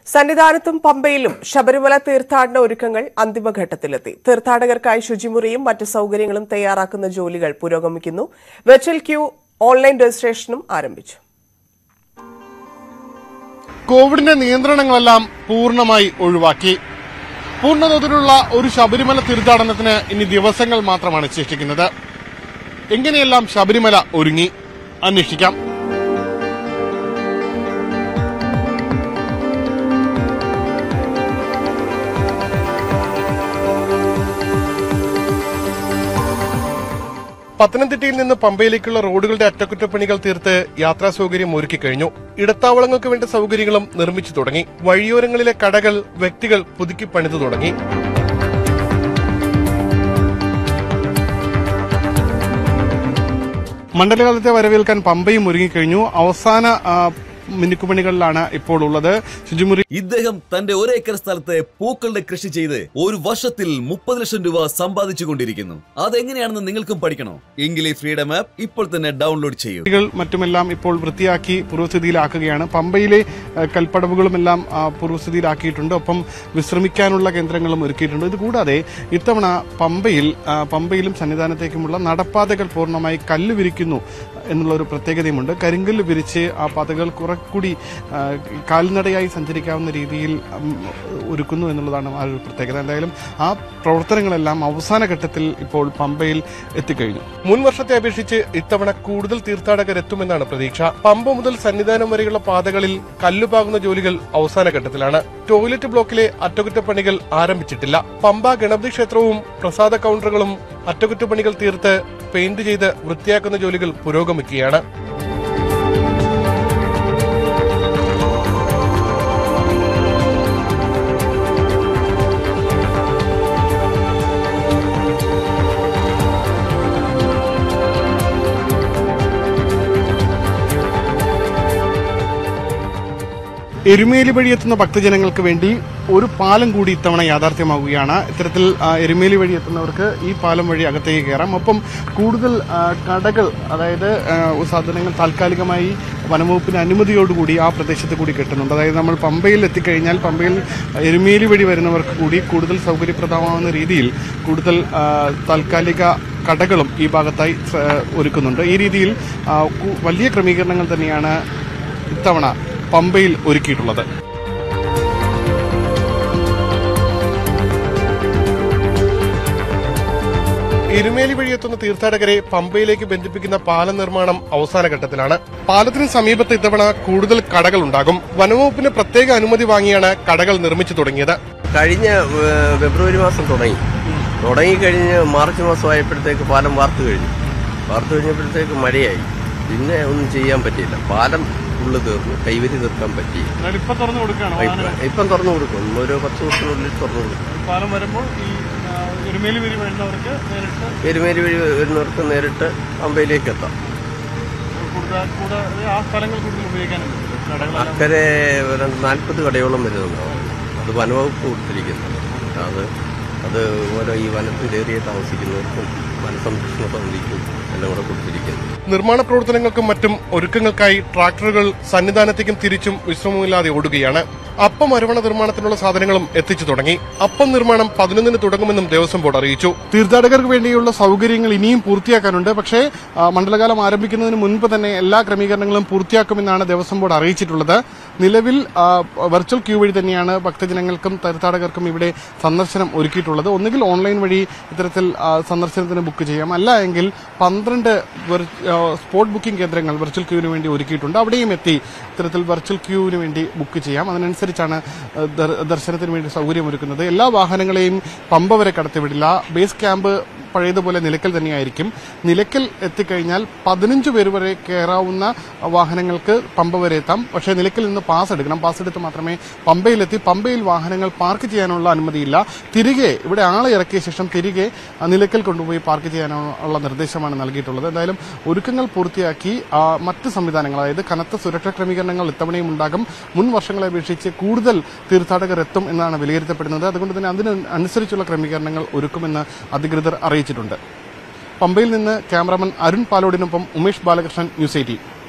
സന്നിധാനത്തും പമ്പയിലും ശബരിമല തീർത്ഥാടന ഒരുക്കങ്ങൾ അന്തിമഘട്ടത്തിലെത്തി തീർത്ഥാടകർക്കായി ശുചിമുറിയും മറ്റ് സൌകര്യങ്ങളും തയ്യാറാക്കുന്ന ജോലികൾ പുരോഗമിക്കുന്നു വെർച്വൽ ക്യൂ ഓൺലൈൻ രജിസ്ട്രേഷനും ആരംഭിച്ചു കോവിഡിന്റെ നിയന്ത്രണങ്ങളെല്ലാം പൂർണ്ണമായി ഒഴിവാക്കി പൂർണ്ണതോതിലുള്ള ഒരു ശബരിമല തീർത്ഥാടനത്തിന് ഇനി ദിവസങ്ങൾ മാത്രമാണ് ശേഷിക്കുന്നത് എങ്ങനെയെല്ലാം ശബരിമല ഒരുങ്ങി അന്വേഷിക്കാം പത്തനംതിട്ടയിൽ നിന്ന് പമ്പയിലേക്കുള്ള റോഡുകളുടെ അറ്റകുറ്റപ്പണികൾ തീർത്ത് യാത്രാ സൗകര്യം ഒരുക്കി കഴിഞ്ഞു ഇടത്താവളങ്ങൾക്ക് വേണ്ട സൗകര്യങ്ങളും നിർമ്മിച്ചു തുടങ്ങി വഴിയോരങ്ങളിലെ കടകൾ വ്യക്തികൾ പുതുക്കി പണിതു തുടങ്ങി മണ്ഡലകാലത്തെ വരവേൽക്കാൻ പമ്പയും ഒരുങ്ങിക്കഴിഞ്ഞു അവസാന ആ, മിനുക്കുപണികളിലാണ് ഇപ്പോൾ ഉള്ളത് ശുചിമുറി ഇദ്ദേഹം തന്റെ ഒരേക്കർ സ്ഥലത്ത് പൂക്കളുടെ കൃഷി ചെയ്ത് ഒരു വർഷത്തിൽ മുപ്പത് ലക്ഷം രൂപ സമ്പാദിച്ചു കൊണ്ടിരിക്കുന്നു അതെങ്ങനെയാണെന്ന് നിങ്ങൾക്കും പഠിക്കണോ എങ്കിൽ ഈ ഫ്രീഡം ആപ്പ് ഇപ്പോൾ തന്നെ ഡൗൺലോഡ് ചെയ്യൂ കൾ മറ്റുമെല്ലാം ഇപ്പോൾ വൃത്തിയാക്കി പൂർവ്വസ്ഥിതിയിലാക്കുകയാണ് പമ്പയിലെ ആ, കൽപ്പടവുകളുമെല്ലാം ആ, പൂർവ്വസ്ഥിതിയിലാക്കിയിട്ടുണ്ട് ഒപ്പം വിശ്രമിക്കാനുള്ള കേന്ദ്രങ്ങളും ഒരുക്കിയിട്ടുണ്ട് ഇതുകൂടാതെ ഇത്തവണ പമ്പയിൽ ആ, പമ്പയിലും സന്നിധാനത്തേക്കുമുള്ള നടപ്പാതകൾ പൂർണ്ണമായി കല്ല് വിരിക്കുന്നു എന്നുള്ള ഒരു പ്രത്യേകതയുമുണ്ട് കരിങ്കല്ല് വിരിച്ച് ആ പാതകൾ കുറെക്കൂടി ആ, കാൽനടയായി സഞ്ചരിക്കാവുന്ന രീതിയിൽ ഉം, ഒരുക്കുന്നു എന്നുള്ളതാണ് ആ ഒരു പ്രത്യേകത എന്തായാലും ആ പ്രവർത്തനങ്ങളെല്ലാം അവസാന ഘട്ടത്തിൽ ഇപ്പോൾ പമ്പയിൽ എത്തിക്കഴിഞ്ഞു മുൻ വർഷത്തെ അപേക്ഷിച്ച് ഇത്തവണ കൂടുതൽ തീർത്ഥാടകർ എത്തുമെന്നാണ് പ്രതീക്ഷ പമ്പ മുതൽ സന്നിധാനം വരെയുള്ള പാതകളിൽ കല്ലുപാകുന്ന ജോലികൾ അവസാന ഘട്ടത്തിലാണ് ടോയ്ലറ്റ് ബ്ലോക്കിലെ അറ്റകുറ്റപ്പണികൾ ആരംഭിച്ചിട്ടില്ല പമ്പ ഗണപതി ക്ഷേത്രവും പ്രസാദ കൗണ്ടറുകളും അറ്റകുറ്റപ്പണികൾ തീർത്ത് പെയിന്റ് ചെയ്ത് വൃത്തിയാക്കുന്ന ജോലികൾ പുരോഗമിക്കുകയാണ് എരുമേലി വഴി എത്തുന്ന ഭക്തജനങ്ങൾക്ക് വേണ്ടി ഒരു പാലം കൂടി ഇത്തവണ യാഥാർത്ഥ്യമാവുകയാണ് ഇത്തരത്തിൽ ആ, എരുമേലി വഴി എത്തുന്നവർക്ക് ഈ പാലം വഴി അകത്തേക്ക് കയറാം ഒപ്പം കൂടുതൽ ആ, കടകൾ അതായത് ആ, സാധനങ്ങൾ താൽക്കാലികമായി വനംവകുപ്പിന്റെ അനുമതിയോടുകൂടി ആ പ്രദേശത്ത് കൂടി കെട്ടുന്നുണ്ട് അതായത് നമ്മൾ പമ്പയിൽ എത്തിക്കഴിഞ്ഞാൽ പമ്പയിൽ എരുമേലി വഴി വരുന്നവർക്ക് കൂടി കൂടുതൽ സൗകര്യപ്രദമാവുന്ന രീതിയിൽ കൂടുതൽ ആ, താൽക്കാലിക കടകളും ഈ ഭാഗത്തായി സ- ഒരുക്കുന്നുണ്ട് ഈ രീതിയിൽ ആ, കു- വലിയ ക്രമീകരണങ്ങൾ തന്നെയാണ് ഇത്തവണ പമ്പയിൽ ഒരുക്കിയിട്ടുള്ളത് എരുമേലി വഴി എത്തുന്ന തീർത്ഥാടകരെ പമ്പയിലേക്ക് ബന്ധിപ്പിക്കുന്ന പാലം നിർമ്മാണം അവസാന ഘട്ടത്തിലാണ് പാലത്തിന് സമീപത്ത് ഇത്തവണ കൂടുതൽ കടകൾ ഉണ്ടാകും വനംവകുപ്പിന് പ്രത്യേക അനുമതി വാങ്ങിയാണ് കടകൾ നിർമ്മിച്ചു തുടങ്ങിയത് കഴിഞ്ഞ ഏഹ്, ഫെബ്രുവരി മാസം തുടങ്ങി തുടങ്ങി കഴിഞ്ഞ് മാർച്ച് മാസമായപ്പോഴത്തേക്ക് പാലം വാർത്തു കഴിഞ്ഞു വാർത്തു കഴിഞ്ഞപ്പോഴത്തേക്ക് മഴയായി പിന്നെ ഒന്നും ചെയ്യാൻ പറ്റിയില്ല പാലം ഫുള്ള് തീർന്നു കൈവരി തീർക്കാൻ പറ്റി ഇപ്പൊ തുറന്നു കൊടുക്കുകയാണ് ഇപ്പം ഇപ്പം തുറന്നു കൊടുക്കും ഒരു പത്ത് ദിവസത്തിനുള്ളിൽ തുറന്നു കൊടുക്കും പാലം വരുമ്പോൾ ഈ എരുമേലി വഴി വരുന്നവർക്ക് നേരിട്ട് എരുമേലി വഴി വരുന്നവർക്ക് നേരിട്ട് പമ്പയിലേക്ക് എത്താം കൂടുതൽ ആ സ്ഥലങ്ങൾ കൂടുതൽ ഉപയോഗിക്കാനുണ്ട് കടകളെല്ലാം അക്കരെ ഒരു നാൽപ്പത് കടയോളം വരുന്നുണ്ടാവും അത് വനവകുപ്പ് കൊടുത്തിരിക്കുന്നത് അത് അത് ഓരോ ഈ വനത്തിൻ്റെ ഏരിയ താമസിക്കുന്നവർക്കും വനസംരക്ഷണ സമിതിക്കും എല്ലാം കൂടെ കൊടുത്തിരിക്കുന്നു നിർമ്മാണ പ്രവർത്തനങ്ങൾക്കും മറ്റും ഒരുക്കങ്ങൾക്കായി ട്രാക്ടറുകൾ സന്നിധാനത്തേക്കും തിരിച്ചും വിശ്രമമില്ലാതെ ഓടുകയാണ് അപ്പം അരവണ നിർമ്മാണത്തിനുള്ള സാധനങ്ങളും എത്തിച്ചു തുടങ്ങി അപ്പം നിർമ്മാണം പതിനൊന്നിന് തുടങ്ങുമെന്നും ദേവസ്വം ബോർഡ് അറിയിച്ചു തീർത്ഥാടകർക്ക് വേണ്ടിയുള്ള സൗകര്യങ്ങൾ ഇനിയും പൂർത്തിയാക്കാനുണ്ട് പക്ഷേ ആ, മണ്ഡലകാലം ആരംഭിക്കുന്നതിന് മുൻപ് തന്നെ എല്ലാ ക്രമീകരണങ്ങളും പൂർത്തിയാക്കുമെന്നാണ് ദേവസ്വം ബോർഡ് അറിയിച്ചിട്ടുള്ളത് നിലവിൽ ആ, വെർച്വൽ ക്യൂ വഴി തന്നെയാണ് ഭക്തജനങ്ങൾക്കും തീർത്ഥാടകർക്കും ഇവിടെ സന്ദർശനം ഒരുക്കിയിട്ടുള്ളത് ഒന്നുകിൽ ഓൺലൈൻ വഴി ഇത്തരത്തിൽ ആ, സന്ദർശനത്തിന് ബുക്ക് ചെയ്യാം അല്ല എങ്കിൽ പന്ത്രണ്ട് വെർ- ആ, സ്പോട്ട് ബുക്കിംഗ് കേന്ദ്രങ്ങൾ വെർച്വൽ ക്യൂവിന് വേണ്ടി ഒരുക്കിയിട്ടുണ്ട് അവിടെയും എത്തി ഇത്തരത്തിൽ വെർച്വൽ ക്യൂവിന് വേണ്ടി ബുക്ക് ചെയ്യാം അതിനനുസരിച്ചാണ് ആ, ദർ- ദർശനത്തിന് വേണ്ടി സൗകര്യമൊരുക്കുന്നത് എല്ലാ വാഹനങ്ങളെയും പമ്പ വരെ കടത്തിവിടില്ല ബേസ് ക്യാമ്പ് പഴയതുപോലെ നിലയ്ക്കൽ തന്നെയായിരിക്കും നിലയ്ക്കൽ എത്തിക്കഴിഞ്ഞാൽ പതിനഞ്ച് പേര് വരെ കയറാവുന്ന വാഹനങ്ങൾക്ക് പമ്പ വരെ എത്താം പക്ഷേ നിലയ്ക്കൽ നിന്ന് പാസ് എടുക്കണം പാസ് എടുത്ത് മാത്രമേ പമ്പയിലെത്തി പമ്പയിൽ വാഹനങ്ങൾ പാർക്ക് ചെയ്യാനുള്ള അനുമതിയില്ല തിരികെ ഇവിടെ ആളെ ഇറക്കിയ ശേഷം തിരികെ ആ, നിലയ്ക്കൽ കൊണ്ടുപോയി പാർക്ക് ചെയ്യാനുള്ള നിർദ്ദേശമാണ് നൽകിയിട്ടുള്ളത് എന്തായാലും ഒരുക്കങ്ങൾ പൂർത്തിയാക്കി ആ, മറ്റ് സംവിധാനങ്ങൾ അതായത് കനത്ത സുരക്ഷാ ക്രമീകരണങ്ങൾ ഇത്തവണയും ഉണ്ടാകും മുൻ വർഷങ്ങളെ അപേക്ഷിച്ച് കൂടുതൽ തീർത്ഥാടകർ എത്തും എന്നാണ് വിലയിരുത്തപ്പെടുന്നത് അതുകൊണ്ട് തന്നെ അതിന് അനുസരിച്ചുള്ള ക്രമീകരണങ്ങൾ ഒരുക്കുമെന്ന് അധികൃതർ അറിയിച്ചിട്ടുണ്ട് പമ്പയിൽ നിന്ന് ക്യാമറാമാൻ അരുൺ പാലോടിനൊപ്പം ഉമേഷ് ബാലകൃഷ്ണൻ ന്യൂസ് എയ്റ്റീൻ